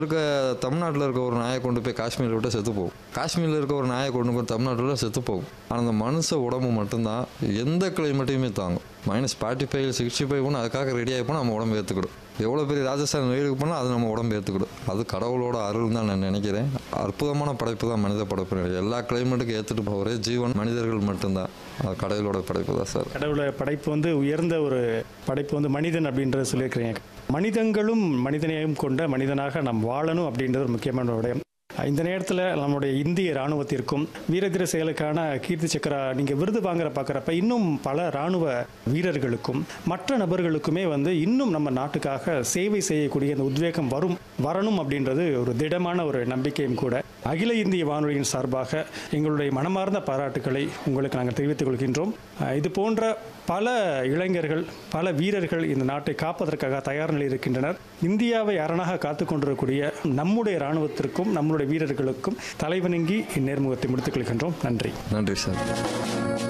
இருக்க தமிழ்நாட்டில் இருக்க ஒரு நாயை கொண்டு போய் காஷ்மீரில் விட்டு செத்து போகும் காஷ்மீரில் இருக்க ஒரு நாயை கொண்டு போய் தமிழ்நாட்டில் செத்து போகும் ஆனால் அந்த மனுஷ உடம்பு மட்டும்தான் எந்த கிளைமேட்டையுமே தாங்கும் minus forty five sixty five ஒன்று அதுக்காக ரெடி ஆகி போனால் நம்ம உடம்பு ஏற்றுக்கிடும் எவ்வளோ பெரிய ராஜஸ்தான் வெயிலுக்கு போனால் அது நம்ம உடம்பு ஏற்றுக்கிடும் அது கடவுளோட அருள் தான் நான் நினைக்கிறேன் அற்புதமான படைப்பு தான் மனித படைப்பு எல்லா கிளைமேட்டுக்கும் ஏற்றுட்டு போகிற ஒரே ஜீவன் மனிதர்கள் மட்டும்தான் அது கடவுளோட படைப்பு தான் சார் கடவுளை படைப்பு வந்து உயர்ந்த ஒரு படைப்பு வந்து மனிதன் அப்படின்றத சொல்லியிருக்கிறீங்க மனிதங்களும் மனிதனையும் கொண்ட மனிதனாக நாம் வாழணும் அப்படின்றது ஒரு முக்கியமான விடயம் இந்த நேரத்தில் நம்முடைய இந்திய ராணுவத்திற்கும் வீரதீர செயலுக்கான கீர்த்தி சக்கரா நீங்கள் விருது வாங்குற பார்க்குறப்ப இன்னும் பல ராணுவ வீரர்களுக்கும் மற்ற நபர்களுக்குமே வந்து இன்னும் நம்ம நாட்டுக்காக சேவை செய்யக்கூடிய அந்த உத்வேகம் வரும் வரணும் அப்படின்றது ஒரு திடமான ஒரு நம்பிக்கையும் கூட அகில இந்திய வானொலியின் சார்பாக எங்களுடைய மனமார்ந்த பாராட்டுக்களை உங்களுக்கு நாங்கள் தெரிவித்துக் கொள்கின்றோம் அஹ் இது போன்ற பல இளைஞர்கள் பல வீரர்கள் இந்த நாட்டை காப்பதற்காக தயார் நிலையில் இருக்கின்றனர் இந்தியாவை அரணாக காத்து கொண்டிருக்கக்கூடிய நம்முடைய இராணுவத்திற்கும் நம்முடைய வீரர்களுக்கும் தலைவணங்கி இந்நேர்முகத்தை முடித்துக் கொள்கின்றோம் நன்றி நன்றி சார்